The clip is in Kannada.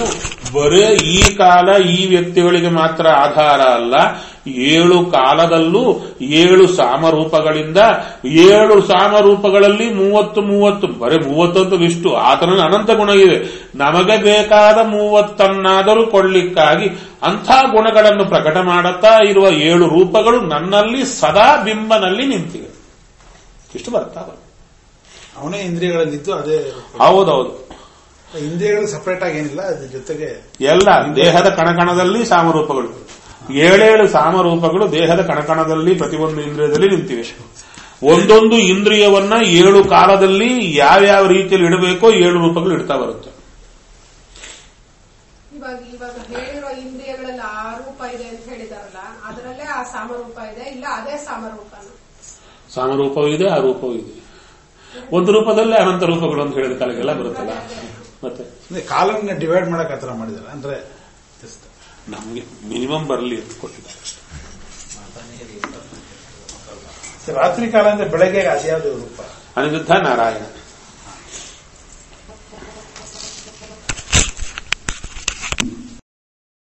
ಇದು ಬರೇ ಈ ಕಾಲ ಈ ವ್ಯಕ್ತಿಗಳಿಗೆ ಮಾತ್ರ ಆಧಾರ ಅಲ್ಲ ಏಳು ಕಾಲದಲ್ಲೂ ಏಳು ಸಾಮರೂಪಗಳಿಂದ ಏಳು ಸಾಮರೂಪಗಳಲ್ಲಿ ಮೂವತ್ತು ಮೂವತ್ತು ಬರೀ ಮೂವತ್ತೊಂದು ಇಷ್ಟು ಆತನ ಅನಂತ ಗುಣ ಇದೆ ನಮಗೆ ಬೇಕಾದ ಮೂವತ್ತನ್ನಾದರೂ ಕೊಳ್ಳಿಕ್ಕಾಗಿ ಅಂಥ ಗುಣಗಳನ್ನು ಪ್ರಕಟ ಮಾಡುತ್ತಾ ಇರುವ ಏಳು ರೂಪಗಳು ನನ್ನಲ್ಲಿ ಸದಾ ಬಿಂಬನಲ್ಲಿ ನಿಂತಿವೆ ಇಷ್ಟು ಬರ್ತಾ ಬರುತ್ತೆ. ಅವನೇ ಇಂದ್ರಿಯಗಳಲ್ಲಿದ್ದು ಅದೇ ಹೌದೌದು ಇಂದ್ರಿಯಗಳು ಸಪರೇಟ್ ಆಗಿ ಏನಿಲ್ಲ ಅದ್ರ ಜೊತೆಗೆ ಎಲ್ಲ ದೇಹದ ಕಣಕಣದಲ್ಲಿ ಸಾಮರೂಪಗಳು ಏಳೇಳು ಸಾಮರೂಪಗಳು ದೇಹದ ಕಣಕಣದಲ್ಲಿ ಪ್ರತಿಯೊಂದು ಇಂದ್ರಿಯದಲ್ಲಿ ನಿಂತಿವೆ ಒಂದೊಂದು ಇಂದ್ರಿಯವನ್ನ ಏಳು ಕಾಲದಲ್ಲಿ ಯಾವ್ಯಾವ ರೀತಿಯಲ್ಲಿ ಇಡಬೇಕೋ ಏಳು ರೂಪಗಳು ಇಡ್ತಾ ಬರುತ್ತೆ ಇವಾಗ ಇವಾಗ ಹೇಳಿರೋ ಇಂದ್ರಿಯಗಳಲ್ಲಿ ಆ ರೂಪ ಇದೆ ಅಂತ ಹೇಳಿದಾರಲ್ಲ ಅದರಲ್ಲೇ ಆ ಸಾಮರೂಪ ಇದೆ ಇಲ್ಲ ಅದೇ ಸಾಮರೂಪನ ಸಾಮರೂಪವೂ ಇದೆ ಆ ರೂಪವೂ ಇದೆ ಒಂದು ರೂಪದಲ್ಲೇ ಅನಂತ ರೂಪಗಳು ಅಂತ ಹೇಳಿದ ಕಾಲಕ್ಕೆಲ್ಲ ಬರುತ್ತಲ್ಲ ಮತ್ತೆ ಅಂದ್ರೆ ಕಾಲನ್ನ ಡಿವೈಡ್ ಮಾಡಕ್ ಆತರ ಮಾಡಿದಾರೆ ಅಂದ್ರೆ just ನಮಗೆ ಮಿನಿಮಮ್ ಬರಲಿ ಅಂತ ಕೊಟ್ಟಿದ್ದಾರೆ ರಾತ್ರಿ ಕಾಲ ಅಂದ್ರೆ ಬೆಳಗ್ಗೆ ಅದ್ಯಾವ್ದು ರೂಪ ಅನಿರುದ್ಧ ನಾರಾಯಣ